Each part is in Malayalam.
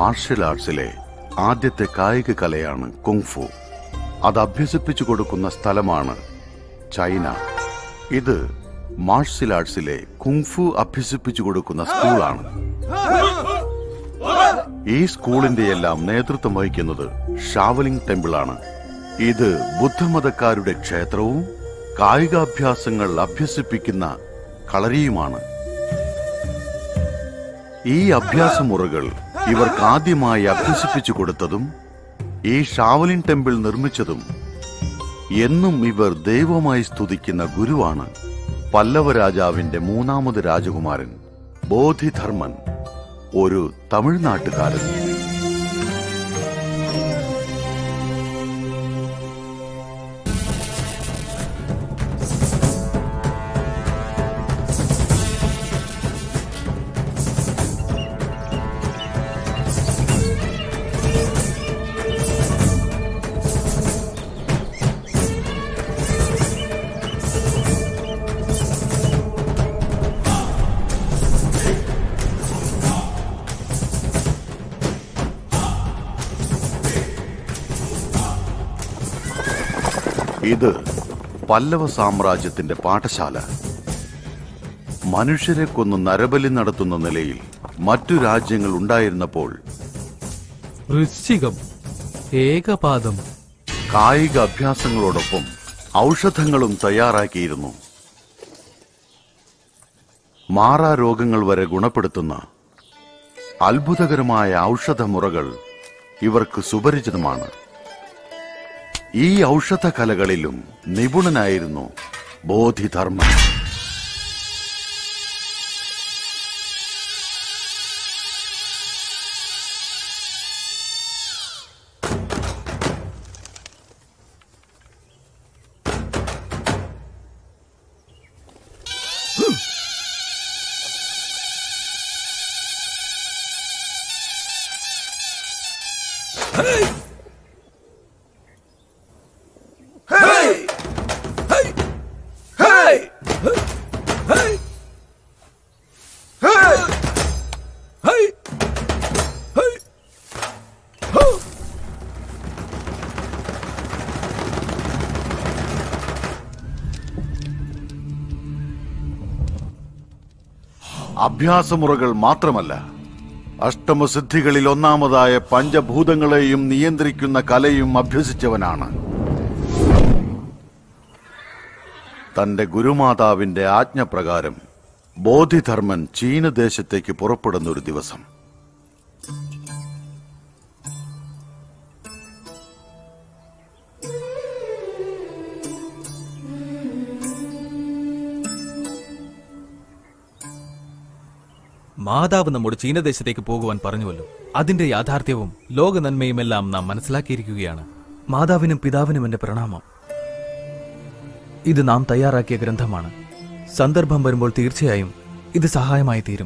മാർഷൽ ആർട്സിലെ ആദ്യത്തെ കായിക കലയാണ് കുങ്ഫു അത് അഭ്യസിപ്പിച്ചു കൊടുക്കുന്ന സ്ഥലമാണ് ചൈന ഇത് മാർഷൽ ആർട്സിലെ കുങ്ഫു അഭ്യസിപ്പിച്ചു കൊടുക്കുന്ന സ്കൂളാണ് ഈ സ്കൂളിന്റെ എല്ലാം നേതൃത്വം വഹിക്കുന്നത് ഷാവലിംഗ് ടെമ്പിൾ ആണ് ഇത് ബുദ്ധമതക്കാരുടെ ക്ഷേത്രവും കായികാഭ്യാസങ്ങൾ അഭ്യസിപ്പിക്കുന്ന കളരിയുമാണ് ഈ അഭ്യാസമുറകൾ ഇവർക്ക് ആദ്യമായി അഭ്യസിപ്പിച്ചു കൊടുത്തതും ഈ ഷാവലിൻ ടെമ്പിൾ നിർമ്മിച്ചതും എന്നും ഇവർ ദൈവമായി സ്തുതിക്കുന്ന ഗുരുവാണ് പല്ലവ രാജാവിന്റെ മൂന്നാമത് രാജകുമാരൻ ബോധിധർമ്മൻ ഒരു തമിഴ്നാട്ടുകാരൻ ഇത് പല്ലവ സാമ്രാജ്യത്തിന്റെ പാഠശാല മനുഷ്യരെ കൊന്ന് നരബലി നടത്തുന്ന നിലയിൽ മറ്റു രാജ്യങ്ങൾ ഉണ്ടായിരുന്നപ്പോൾ വൃശ്ചികം ഏകപാദം കായിക അഭ്യാസങ്ങളോടൊപ്പം ഔഷധങ്ങളും തയ്യാറാക്കിയിരുന്നു മാറാ രോഗങ്ങൾ വരെ ഗുണപ്പെടുത്തുന്ന അത്ഭുതകരമായ ഔഷധമുറകൾ ഇവർക്ക് സുപരിചിതമാണ് ഈ ഔഷധ കലകളിലും നിപുണനായിരുന്നു ബോധിധർമ്മൻ അഭ്യാസമുറകൾ മാത്രമല്ല അഷ്ടമസിദ്ധികളിൽ ഒന്നാമതായ പഞ്ചഭൂതങ്ങളെയും നിയന്ത്രിക്കുന്ന കലയും അഭ്യസിച്ചവനാണ് തന്റെ ഗുരുമാതാവിന്റെ ആജ്ഞപ്രകാരം ബോധിധർമ്മൻ ചീന ദേശത്തേക്ക് പുറപ്പെടുന്ന ഒരു ദിവസം മാതാവ് നമ്മോട് ചീനദേശത്തേക്ക് പോകുവാൻ പറഞ്ഞുവല്ലോ അതിന്റെ യാഥാർത്ഥ്യവും ലോക നന്മയുമെല്ലാം നാം മനസ്സിലാക്കിയിരിക്കുകയാണ് മാതാവിനും പിതാവിനും എന്റെ പ്രണാമം ഇത് നാം തയ്യാറാക്കിയ ഗ്രന്ഥമാണ് സന്ദർഭം വരുമ്പോൾ തീർച്ചയായും ഇത് സഹായമായി തീരും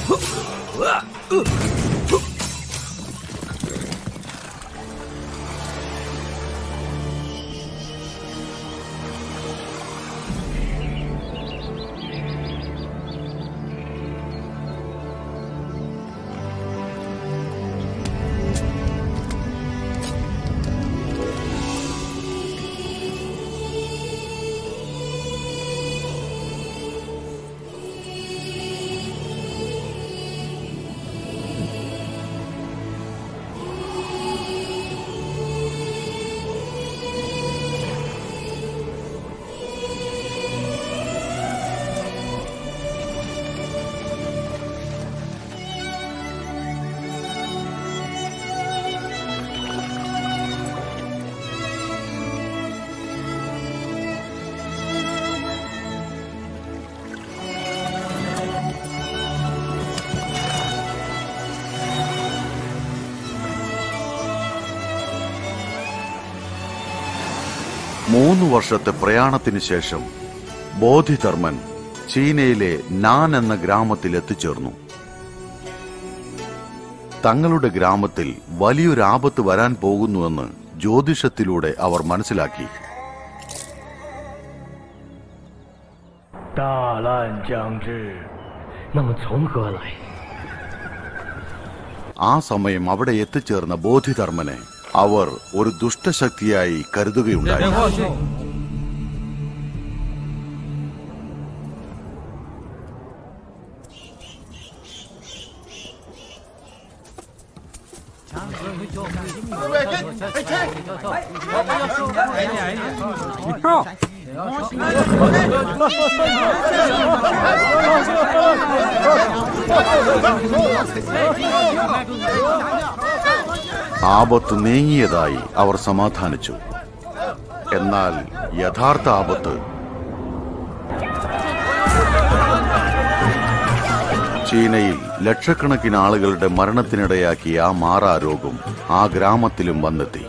മൂന്ന് വർഷത്തെ പ്രയാണത്തിന് ശേഷം ബോധിധർമ്മൻ ചീനയിലെ നാൻ എന്ന ഗ്രാമത്തിൽ എത്തിച്ചേർന്നു തങ്ങളുടെ ഗ്രാമത്തിൽ വലിയൊരു ആപത്ത് വരാൻ പോകുന്നുവെന്ന് ജ്യോതിഷത്തിലൂടെ അവർ മനസ്സിലാക്കി 大难将至，那么从何来？ ആ സമയം അവിടെ എത്തിച്ചേർന്ന ബോധിധർമ്മനെ അവർ ഒരു ദുഷ്ടശക്തിയായി കരുതുകയുണ്ടായി 'ആപത്ത് നീങ്ങിയതായി അവർ സമാധാനിച്ചു എന്നാൽ യഥാർത്ഥ ആപത്ത് ചീനയിൽ ലക്ഷക്കണക്കിന് ആളുകളുടെ മരണത്തിനിടയാക്കിയ ആ മാറാരോഗം ആ ഗ്രാമത്തിലും വന്നെത്തി